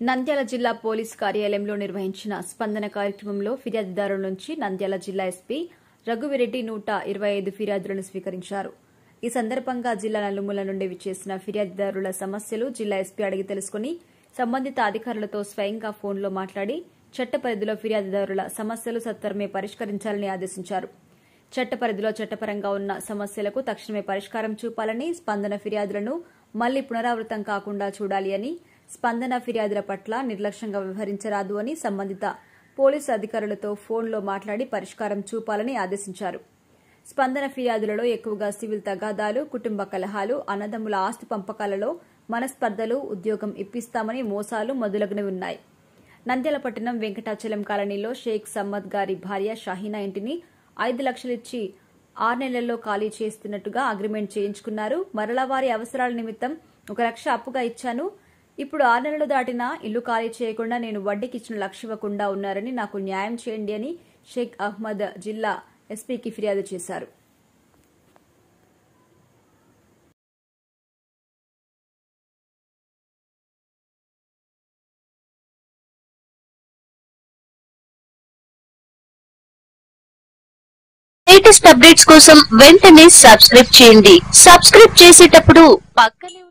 నంద్యాల జిల్లా పోలీస్ కార్యాలయంలో నిర్వహించిన స్పందన కార్యక్రమంలో ఫిర్యాదుదారుల నుంచి నంద్యాల జిల్లా ఎస్పీ రఘువిరెడ్డి నూట ఇరవై ఐదు ఫిర్యాదులను స్వీకరించారు ఈ సందర్భంగా జిల్లా నలుమూల నుండి విచ్చేసిన ఫిర్యాదుదారుల సమస్యలు జిల్లా ఎస్పీ అడిగి తెలుసుకుని సంబంధిత అధికారులతో స్వయంగా ఫోన్లో మాట్లాడి చట్ట పరిధిలో ఫిర్యాదుదారుల సమస్యలు సత్వరమే పరిష్కరించాలని ఆదేశించారు చట్ట పరిధిలో చట్టపరంగా ఉన్న సమస్యలకు తక్షణమే పరిష్కారం చూపాలని స్పందన ఫిర్యాదులను మళ్లీ పునరావృతం కాకుండా చూడాలి అని స్పందన ఫిర్యాదుల పట్ల నిర్లక్ష్యంగా వ్యవహరించరాదు అని సంబంధిత పోలీసు అధికారులతో ఫోన్లో మాట్లాడి పరిష్కారం చూపాలని ఆదేశించారు స్పందన ఫిర్యాదులలో ఎక్కువగా సివిల్ తగాదాలు కుటుంబ కలహాలు అన్నదమ్ముల ఆస్తి పంపకాలలో మనస్పర్ధలు ఉద్యోగం ఇప్పిస్తామని మోసాలు మొదలగునవి ఉన్నాయి నంద్యాల పట్టణం వెంకటాచలం కాలనీలో షేక్ సమ్మద్ గారి భార్య షాహీనా ఇంటిని ఐదు లక్షలిచ్చి ఆరు నెలల్లో ఖాళీ చేస్తున్నట్టుగా అగ్రిమెంట్ చేయించుకున్నారు మరలా వారి అవసరాల నిమిత్తం ఒక లక్ష అప్పుగా ఇచ్చాను ఇప్పుడు ఆరు నెలలు దాటినా ఇల్లు ఖాళీ చేయకుండా నేను వడ్డీకి ఇచ్చిన లక్ష ఇవ్వకుండా ఉన్నారని నాకు న్యాయం చేయండి అని షేక్ అహ్మద్ జిల్లా ఎస్పీకి ఫిర్యాదు చేశారు లేటెస్ట్ అప్డేట్స్ కోసం వెంటనే సబ్స్క్రైబ్ చేయండి సబ్స్క్రైబ్ చేసేటప్పుడు పక్కనే ఉన్న